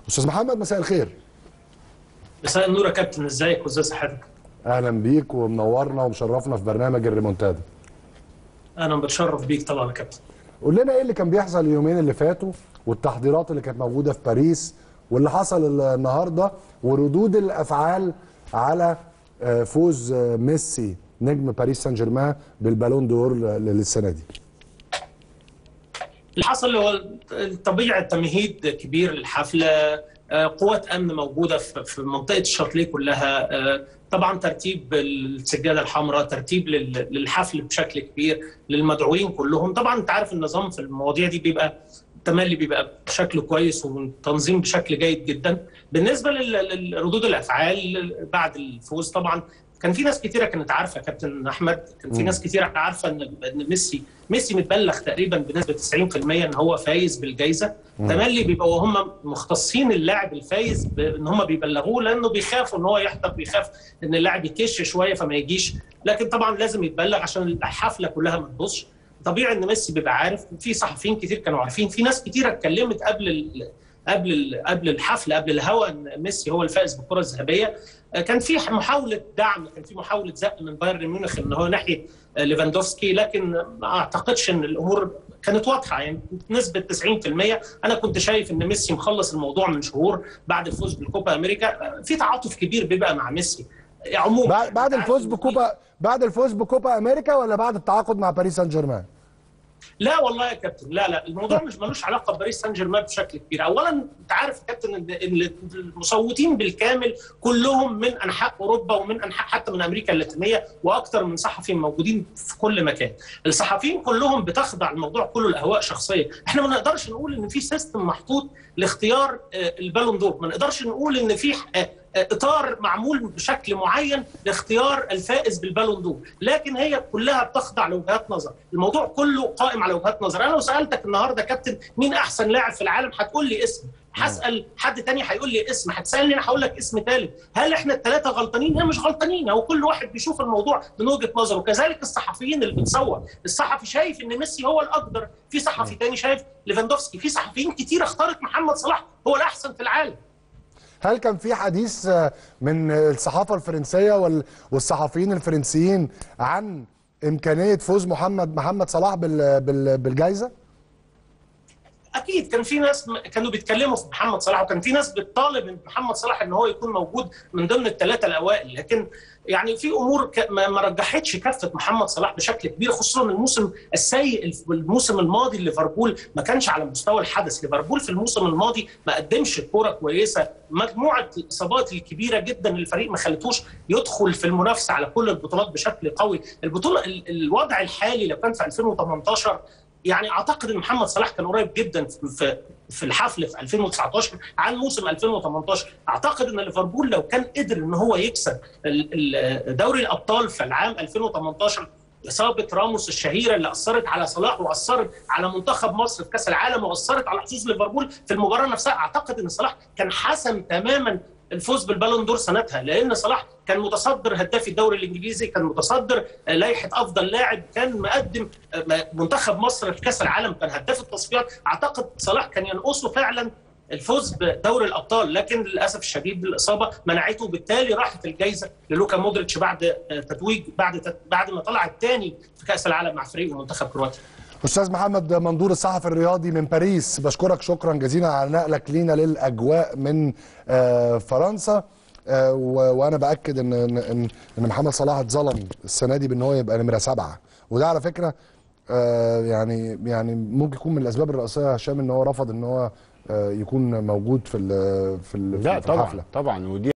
استاذ محمد مساء الخير مساء النور يا كابتن ازيك وازي صحتك اهلا بيك ومنورنا ومشرفنا في برنامج الريمونتادا انا بتشرف بيك طبعا يا كابتن قول لنا ايه اللي كان بيحصل اليومين اللي فاتوا والتحضيرات اللي كانت موجوده في باريس واللي حصل النهارده وردود الافعال على آه، فوز آه، ميسي نجم باريس سان جيرمان بالبالون دور ل- للسنه دي اللي حصل هو طبيعه تمهيد كبير للحفله آه، قوات امن موجوده في في منطقه الشاطليه كلها آه، طبعا ترتيب السجاده الحمراء ترتيب لل- للحفل بشكل كبير للمدعوين كلهم طبعا انت عارف النظام في المواضيع دي بيبقى التملي بيبقى بشكل كويس وتنظيم بشكل جيد جدا بالنسبه لل- لردود الافعال بعد الفوز طبعا كان في ناس كتيره كانت عارفه يا كابتن احمد كان في مم. ناس كتيره عارفه ان ان ميسي ميسي متبلغ تقريبا بنسبه 90% ان هو فايز بالجائزه تملي بيبقوا هم مختصين اللاعب الفايز بان هم بيبلغوه لانه بيخافوا ان هو يحضر بيخاف ان اللاعب يكش شويه فما يجيش لكن طبعا لازم يتبلغ عشان الحفله كلها ما تبصش طبيعي ان ميسي بيبقى عارف في صحفيين كتير كانوا عارفين في ناس كتيره اتكلمت قبل ال... قبل ال... قبل الحفله قبل الهوا ان ميسي هو الفائز بالكره الذهبيه كان في محاوله دعم كان في محاوله زق من بايرن ميونخ ان هو ناحيه ليفاندوفسكي لكن ما اعتقدش ان الامور كانت واضحه يعني نسبه 90% انا كنت شايف ان ميسي مخلص الموضوع من شهور بعد الفوز بالكوبا امريكا في تعاطف كبير بيبقى مع ميسي عموما بعد بعد أنت الفوز عارف إن في- بكوبا بعد الفوز بكوبا امريكا ولا بعد التعاقد مع باريس سان جيرمان لا والله يا كابتن لا لا الموضوع مش ملوش علاقه بباريس سان جيرمان بشكل كبير اولا انت عارف يا كابتن ان إن المصوتين بالكامل كلهم من انحاء اوروبا ومن انحاء حتى من امريكا اللاتينيه واكثر من صحفي موجودين في كل مكان الصحفيين كلهم بتخضع الموضوع كله لاهواء شخصيه احنا ما نقدرش نقول ان في سيستم محطوط لاختيار آه، البالون دور ما نقدرش نقول ان في آه، اطار معمول بشكل معين لاختيار الفائز بالبالون دور لكن هي كلها بتخضع لوجهات نظر الموضوع كله قائم على وجهات نظر انا لو سالتك النهارده يا كابتن مين احسن لاعب في العالم هتقول لي اسم هسال حد تاني هيقول لي اسم هتسالني انا هقول لك اسم ثالث هل احنا الثلاثه غلطانين لا مش غلطانين هو كل واحد بيشوف الموضوع من وجهه نظره وكذلك الصحفيين اللي بتصور الصحفي شايف ان ميسي هو الاقدر في صحفي تاني شايف ليفاندوفسكي في صحفيين كتير اختارت محمد صلاح هو الاحسن في العالم هل كان في حديث آه، من الصحافه الفرنسيه وال- والصحفيين الفرنسيين عن امكانيه فوز محمد محمد صلاح بال- بال- بالجائزه؟ اكيد كان في ناس م- كانوا بيتكلموا في محمد صلاح وكان في ناس بتطالب من محمد صلاح ان هو يكون موجود من ضمن الثلاثه الاوائل لكن يعني في امور ك- ما ما رجحتش كفه محمد صلاح بشكل كبير خصوصا الموسم السيء الف- الموسم الماضي ليفربول ما كانش على مستوى الحدث ليفربول في الموسم الماضي ما قدمش كوره كويسه مجموعه الاصابات الكبيره جدا للفريق ما خلتوش يدخل في المنافسه على كل البطولات بشكل قوي البطوله ال- الوضع الحالي لو كان في 2018 يعني اعتقد ان محمد صلاح كان قريب جدا في- في في الحفل في 2019 عن موسم 2018 اعتقد ان ليفربول لو كان قدر ان هو يكسب ال- ال- دوري الابطال في العام 2018 اصابه راموس الشهيره اللي اثرت على صلاح واثرت على منتخب مصر في كاس العالم واثرت على حظوظ ليفربول في المباراه نفسها اعتقد ان صلاح كان حسم تماما الفوز بالبالون دور سنتها لان صلاح كان متصدر هداف الدوري الانجليزي كان متصدر آه، لائحه افضل لاعب كان مقدم آه، منتخب مصر في كاس العالم كان هداف التصفيات اعتقد صلاح كان ينقصه فعلا الفوز بدوري الابطال لكن للاسف الشديد الاصابه منعته بالتالي راحت الجائزه للوكا مودريتش بعد آه، تتويج بعد تت- بعد ما طلع الثاني في كاس العالم مع فريقه منتخب كرواتيا استاذ محمد مندور الصحفي الرياضي من باريس بشكرك شكرا جزيلا على نقلك لينا للاجواء من آه، فرنسا آه، و- وانا باكد ان ان ان إن محمد صلاح اتظلم السنه دي بان هو يبقى نمره سبعه وده على فكره آه، يعني يعني ممكن يكون من الاسباب الرئيسيه يا هشام ان هو رفض ان هو آه، يكون موجود في ال- في ال- لا في الحفله طبعا طبعا ودي